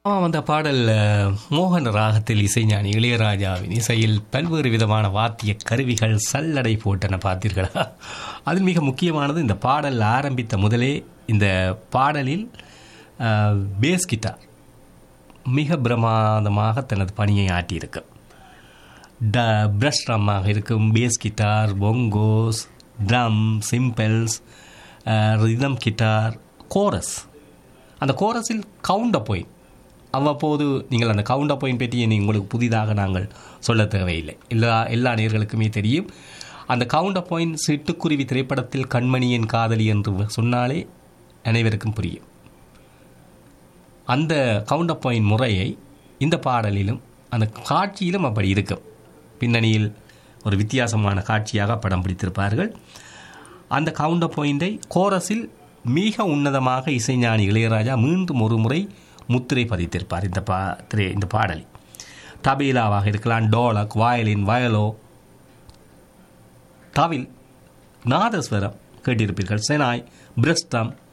ஆமாம் அந்த பாடல் அஹ், மோகன ராகத்தில் இசைஞானி இளையராஜாவின் இசையில் பல்வேறு விதமான வாத்திய கருவிகள் சல்லடை போட்டன பார்த்தீர்களா அதில் மிக முக்கியமானது இந்த பாடல் ஆரம்பித்த முதலே இந்த பாடலில் அஹ், பேஸ் கிட்டார் மிக பிரமாதமாக தனது பணியை ஆற்றியிருக்கு ட பிரஷ் ட்ரம்மாக இருக்கும் bass guitar bongos drum cymbals rhythm guitar chorus அந்த கோரஸில் கவுண்டர் பாயிண்ட் அவ்வப்போது நீங்கள் அந்த கவுண்டர் பாயிண்ட் பற்றி இனி உங்களுக்கு புதிதாக நாங்கள் சொல்ல தேவையில்லை எல்லா எல்லா நேர்களுக்குமே தெரியும் அந்த கவுண்டர் பாயிண்ட் சிட்டுக்குருவி திரைப்படத்தில் கண்மணியின் காதலி என்று சொன்னாலே அனைவருக்கும் புரியும் அந்த கவுண்டர் பாயிண்ட் முறையை இந்த பாடலிலும் அந்த காட்சியிலும் அப்படி இருக்கும் பின்னணியில் ஒரு வித்தியாசமான காட்சியாக படம் பிடித்திருப்பார்கள் அந்த கவுண்டர் பாயிண்டை கோரஸில் மிக உன்னதமாக இசைஞானி இளையராஜா மீண்டும் ஒரு முறை முத்திரை பதித்திருப்பார் இந்த பா திரை இந்த பாடலில் தபேலாவாக இருக்கலாம் டோலக் வயலின் வயலோ தவில் நாதஸ்வரம் கேட்டிருப்பீர்கள் செனாய் பிரஸ்தம்